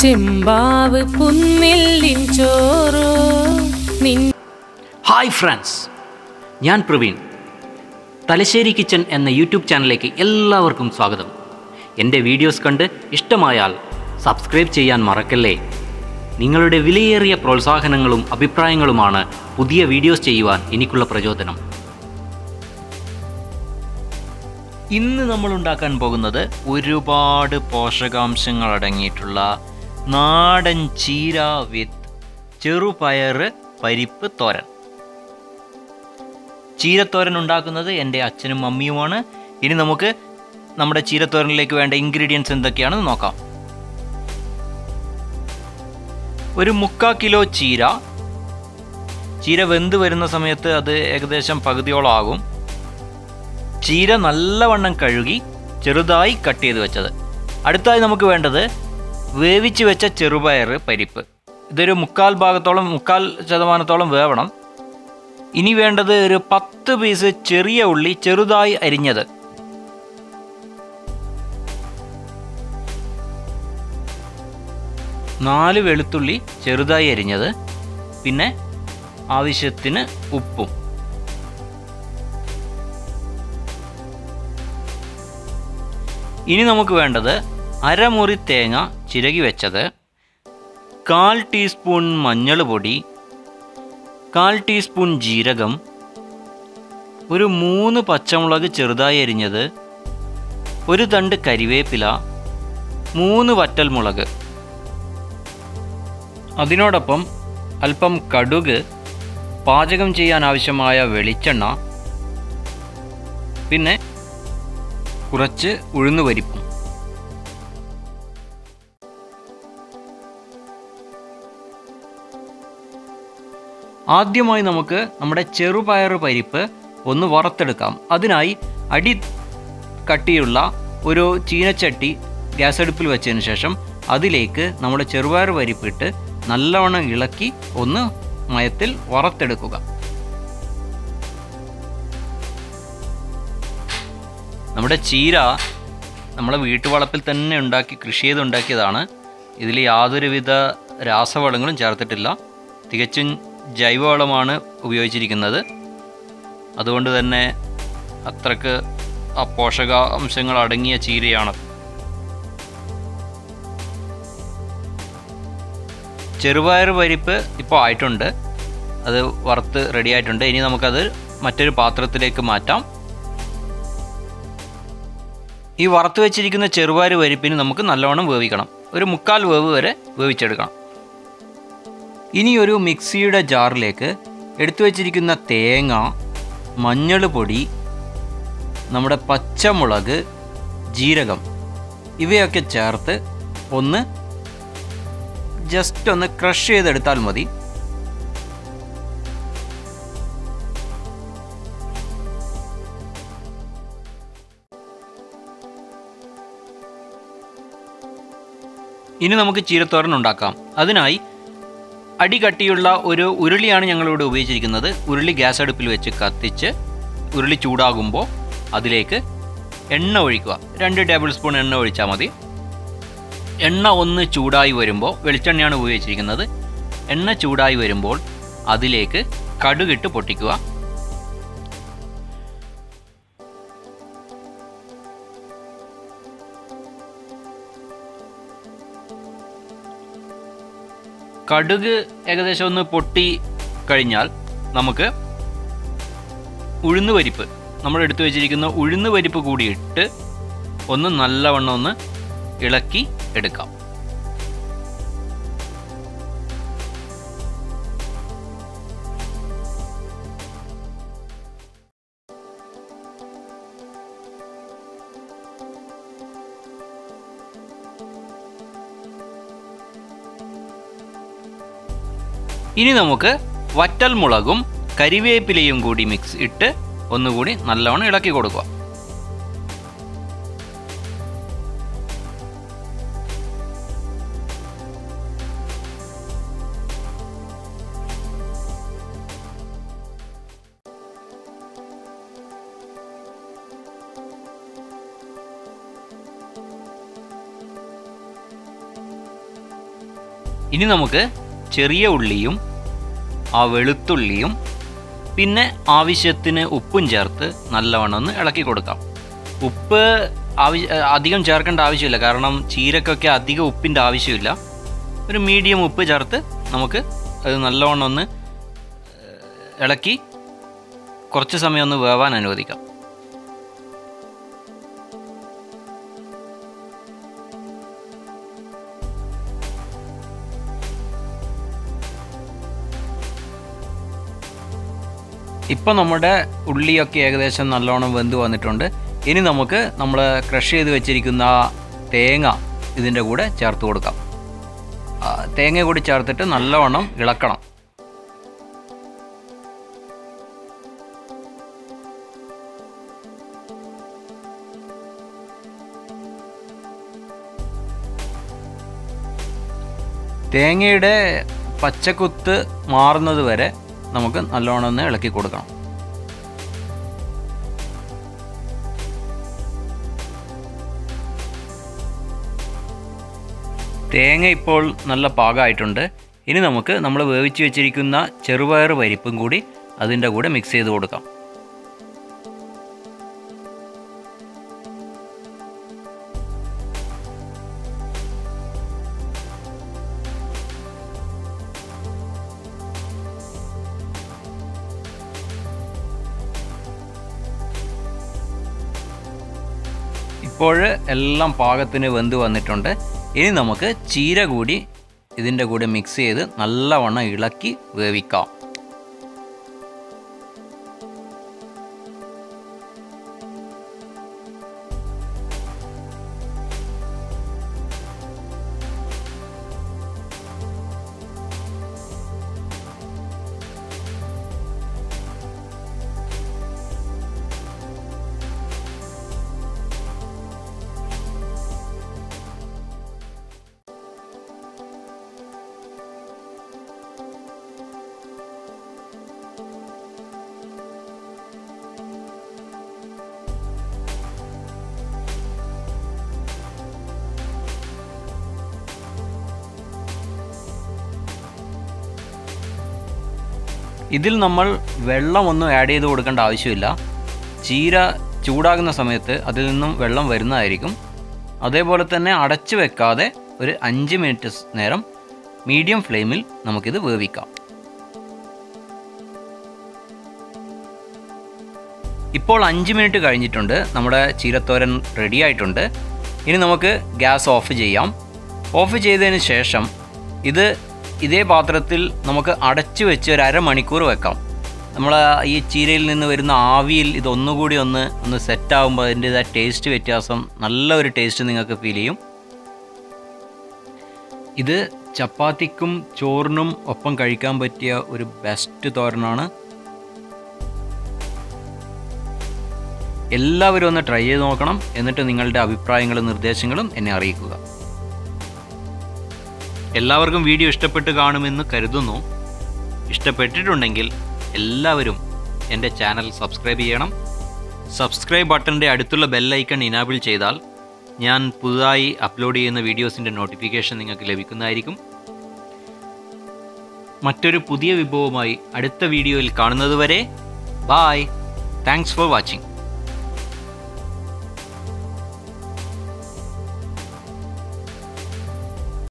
ചെമ്പാവ് പുന്നെല്ലിൻ ചോറോ നിൻ hi friends ഞാൻ പ്രവീൺ തലശ്ശേരി കിച്ചൺ എന്ന യൂട്യൂബ് ചാനലിലേക്ക് എല്ലാവർക്കും സ്വാഗതം എൻ്റെ വീഡിയോസ് കണ്ട് ഇഷ്ടമായാൽ സബ്സ്ക്രൈബ് ചെയ്യാൻ മറക്കല്ലേ നിങ്ങളുടെ വിലയേറിയ പ്രോത്സാഹനങ്ങളും അഭിപ്രായങ്ങളുമാണ് പുതിയ വീഡിയോസ് ചെയ്യുവാൻ എനിക്കുള്ള പ്രചോദനം ഇന്ന് നമ്മൾ ഉണ്ടാക്കാൻ പോകുന്നത് ഒരുപാട് പോഷകാംശങ്ങൾ അടങ്ങിയിട്ടുള്ള നാടൻ ചീര വിത്ത് ചെറുപയറ് പരിപ്പ് തോരൻ ചീരത്തോരൻ ഉണ്ടാക്കുന്നത് എൻ്റെ അച്ഛനും മമ്മിയുമാണ് ഇനി നമുക്ക് നമ്മുടെ ചീരത്തോരനിലേക്ക് വേണ്ട ഇൻഗ്രീഡിയൻസ് എന്തൊക്കെയാണെന്ന് നോക്കാം ഒരു മുക്കാ കിലോ ചീര ചീര വെന്ത് വരുന്ന സമയത്ത് അത് ഏകദേശം പകുതിയോളം ആകും ചീര നല്ലവണ്ണം കഴുകി ചെറുതായി കട്ട് ചെയ്ത് വെച്ചത് അടുത്തായി നമുക്ക് വേണ്ടത് വേവിച്ച് വെച്ച ചെറുപയർ പരിപ്പ് ഇതൊരു മുക്കാൽ ഭാഗത്തോളം മുക്കാൽ ശതമാനത്തോളം വേവണം ഇനി വേണ്ടത് ഒരു പത്ത് പീസ് ചെറിയ ഉള്ളി ചെറുതായി അരിഞ്ഞത് നാല് വെളുത്തുള്ളി ചെറുതായി അരിഞ്ഞത് പിന്നെ ആവശ്യത്തിന് ഉപ്പും ഇനി നമുക്ക് വേണ്ടത് അരമുറി തേങ്ങ ചിരകി വെച്ചത് കാൽ ടീസ്പൂൺ മഞ്ഞൾ പൊടി കാൽ ടീസ്പൂൺ ജീരകം ഒരു മൂന്ന് പച്ചമുളക് ചെറുതായി അരിഞ്ഞത് ഒരു തണ്ട് കരിവേപ്പില മൂന്ന് വറ്റൽമുളക് അതിനോടൊപ്പം അല്പം കടുക് പാചകം ചെയ്യാൻ ആവശ്യമായ വെളിച്ചെണ്ണ പിന്നെ കുറച്ച് ഉഴുന്നുപരിപ്പും ആദ്യമായി നമുക്ക് നമ്മുടെ ചെറുപയർ പരിപ്പ് ഒന്ന് വറുത്തെടുക്കാം അതിനായി അടി കട്ടിയുള്ള ഒരു ചീനച്ചട്ടി ഗ്യാസ് അടുപ്പിൽ വെച്ചതിന് ശേഷം അതിലേക്ക് നമ്മുടെ ചെറുപയർ പരിപ്പിട്ട് നല്ലവണ്ണം ഇളക്കി ഒന്ന് മയത്തിൽ വറുത്തെടുക്കുക നമ്മുടെ ചീര നമ്മളെ വീട്ടുവളപ്പിൽ തന്നെ ഉണ്ടാക്കി കൃഷി ചെയ്തുണ്ടാക്കിയതാണ് ഇതിൽ യാതൊരുവിധ രാസവളങ്ങളും ചേർത്തിട്ടില്ല തികച്ചും ജൈവവളമാണ് ഉപയോഗിച്ചിരിക്കുന്നത് അതുകൊണ്ട് തന്നെ അത്രക്ക് ആ പോഷകാംശങ്ങൾ അടങ്ങിയ ചീരയാണ് ചെറുപയർ പരിപ്പ് ഇപ്പോൾ ആയിട്ടുണ്ട് അത് വറുത്ത് റെഡി ആയിട്ടുണ്ട് ഇനി നമുക്കത് മറ്റൊരു പാത്രത്തിലേക്ക് മാറ്റാം ഈ വറുത്ത് വെച്ചിരിക്കുന്ന ചെറുപയർ പരിപ്പിന് നമുക്ക് നല്ലവണ്ണം വേവിക്കണം ഒരു മുക്കാൽ വേവ് വരെ വേവിച്ചെടുക്കണം ഇനി ഒരു മിക്സിയുടെ ജാറിലേക്ക് എടുത്തു വച്ചിരിക്കുന്ന തേങ്ങ മഞ്ഞൾ പൊടി നമ്മുടെ പച്ചമുളക് ജീരകം ഇവയൊക്കെ ചേർത്ത് ഒന്ന് ജസ്റ്റ് ഒന്ന് ക്രഷ് ചെയ്തെടുത്താൽ മതി ഇനി നമുക്ക് ചീരത്തോരൻ ഉണ്ടാക്കാം അതിനായി അടി കട്ടിയുള്ള ഒരു ഉരുളിയാണ് ഞങ്ങളിവിടെ ഉപയോഗിച്ചിരിക്കുന്നത് ഉരുളി ഗ്യാസ് അടുപ്പിൽ വെച്ച് കത്തിച്ച് ഉരുളി ചൂടാകുമ്പോൾ അതിലേക്ക് എണ്ണ ഒഴിക്കുക രണ്ട് ടേബിൾ സ്പൂൺ എണ്ണ ഒഴിച്ചാൽ മതി എണ്ണ ഒന്ന് ചൂടായി വരുമ്പോൾ വെളിച്ചെണ്ണയാണ് ഉപയോഗിച്ചിരിക്കുന്നത് എണ്ണ ചൂടായി വരുമ്പോൾ അതിലേക്ക് കടുകിട്ട് പൊട്ടിക്കുക കടുക് ഏകദേശം ഒന്ന് പൊട്ടി കഴിഞ്ഞാൽ നമുക്ക് ഉഴുന്ന് പരിപ്പ് നമ്മൾ എടുത്തു വെച്ചിരിക്കുന്ന ഉഴുന്ന് പരിപ്പ് കൂടി ഇട്ട് ഒന്ന് നല്ലവണ്ണം ഒന്ന് ഇളക്കി എടുക്കാം ഇനി നമുക്ക് വറ്റൽ മുളകും കരിവേപ്പിലയും കൂടി മിക്സ് ഇട്ട് ഒന്നുകൂടി നല്ലവണ്ണം ഇളക്കി കൊടുക്കുക ഇനി നമുക്ക് ചെറിയ ഉള്ളിയും ആ വെളുത്തുള്ളിയും പിന്നെ ആവശ്യത്തിന് ഉപ്പും ചേർത്ത് നല്ലവണ്ണം ഒന്ന് ഇളക്കി കൊടുക്കാം ഉപ്പ് ആവശ്യ അധികം ചേർക്കേണ്ട ആവശ്യമില്ല കാരണം ചീരക്കൊക്കെ അധികം ഉപ്പിൻ്റെ ആവശ്യമില്ല ഒരു മീഡിയം ഉപ്പ് ചേർത്ത് നമുക്ക് അത് നല്ലവണ്ണം ഒന്ന് ഇളക്കി കുറച്ച് സമയം ഒന്ന് വേവാൻ അനുവദിക്കാം ഇപ്പോൾ നമ്മുടെ ഉള്ളിയൊക്കെ ഏകദേശം നല്ലോണം വെന്ത് വന്നിട്ടുണ്ട് ഇനി നമുക്ക് നമ്മൾ ക്രഷ് ചെയ്ത് വെച്ചിരിക്കുന്ന തേങ്ങ ഇതിൻ്റെ കൂടെ ചേർത്ത് കൊടുക്കാം ആ, തേങ്ങ കൂടി ചേർത്തിട്ട് നല്ലവണ്ണം ഇളക്കണം തേങ്ങയുടെ പച്ചക്കുത്ത് മാറുന്നത് വരെ നമുക്ക് നല്ലോണം ഒന്ന് ഇളക്കി കൊടുക്കണം തേങ്ങ ഇപ്പോൾ നല്ല പാകമായിട്ടുണ്ട് ഇനി നമുക്ക് നമ്മൾ വേവിച്ച് വെച്ചിരിക്കുന്ന ചെറുപയർ പരിപ്പും കൂടി അതിൻ്റെ കൂടെ മിക്സ് ചെയ്ത് കൊടുക്കാം ഇപ്പോൾ എല്ലാം പാകത്തിന് വെന്ത് വന്നിട്ടുണ്ട് ഇനി നമുക്ക് ചീര കൂടി ഇതിൻ്റെ കൂടെ മിക്സ് ചെയ്ത് നല്ലവണ്ണം ഇളക്കി വേവിക്കാം ഇതിൽ നമ്മൾ വെള്ളമൊന്നും ആഡ് ചെയ്ത് കൊടുക്കേണ്ട ആവശ്യമില്ല ചീര ചൂടാകുന്ന സമയത്ത് അതിൽ നിന്നും വെള്ളം വരുന്നതായിരിക്കും അതേപോലെ തന്നെ അടച്ചു വെക്കാതെ ഒരു അഞ്ച് മിനിറ്റ് സ് നേരം മീഡിയം ഫ്ലെയിമിൽ നമുക്കിത് വേവിക്കാം ഇപ്പോൾ അഞ്ച് മിനിറ്റ് കഴിഞ്ഞിട്ടുണ്ട് നമ്മുടെ ചീരത്തോരൻ റെഡി ആയിട്ടുണ്ട് ഇനി നമുക്ക് ഗ്യാസ് ഓഫ് ചെയ്യാം ഓഫ് ചെയ്തതിന് ശേഷം ഇത് ഇതേ പാത്രത്തിൽ നമുക്ക് അടച്ചു വെച്ച് ഒരു അരമണിക്കൂർ വെക്കാം നമ്മൾ ഈ ചീരയിൽ നിന്ന് വരുന്ന ആവിയിൽ ഇതൊന്നുകൂടി ഒന്ന് ഒന്ന് സെറ്റാകുമ്പോൾ അതിൻ്റെ ടേസ്റ്റ് വ്യത്യാസം നല്ല ഒരു ടേസ്റ്റ് നിങ്ങൾക്ക് ഫീൽ ചെയ്യും ഇത് ചപ്പാത്തിക്കും ചോറിനും ഒപ്പം കഴിക്കാൻ പറ്റിയ ഒരു ബെസ്റ്റ് തോരനാണ് എല്ലാവരും ഒന്ന് ട്രൈ ചെയ്ത് നോക്കണം എന്നിട്ട് നിങ്ങളുടെ അഭിപ്രായങ്ങളും നിർദ്ദേശങ്ങളും എന്നെ അറിയിക്കുക എല്ലാവർക്കും വീഡിയോ ഇഷ്ടപ്പെട്ട് കാണുമെന്ന് കരുതുന്നു ഇഷ്ടപ്പെട്ടിട്ടുണ്ടെങ്കിൽ എല്ലാവരും എൻ്റെ ചാനൽ സബ്സ്ക്രൈബ് ചെയ്യണം സബ്സ്ക്രൈബ് ബട്ടൻ്റെ അടുത്തുള്ള ബെല്ലൈക്കൺ ഇനാബിൾ ചെയ്താൽ ഞാൻ പുതുതായി അപ്ലോഡ് ചെയ്യുന്ന വീഡിയോസിൻ്റെ നോട്ടിഫിക്കേഷൻ നിങ്ങൾക്ക് ലഭിക്കുന്നതായിരിക്കും മറ്റൊരു പുതിയ വിഭവമായി അടുത്ത വീഡിയോയിൽ കാണുന്നതുവരെ ബായ് താങ്ക്സ് ഫോർ വാച്ചിങ്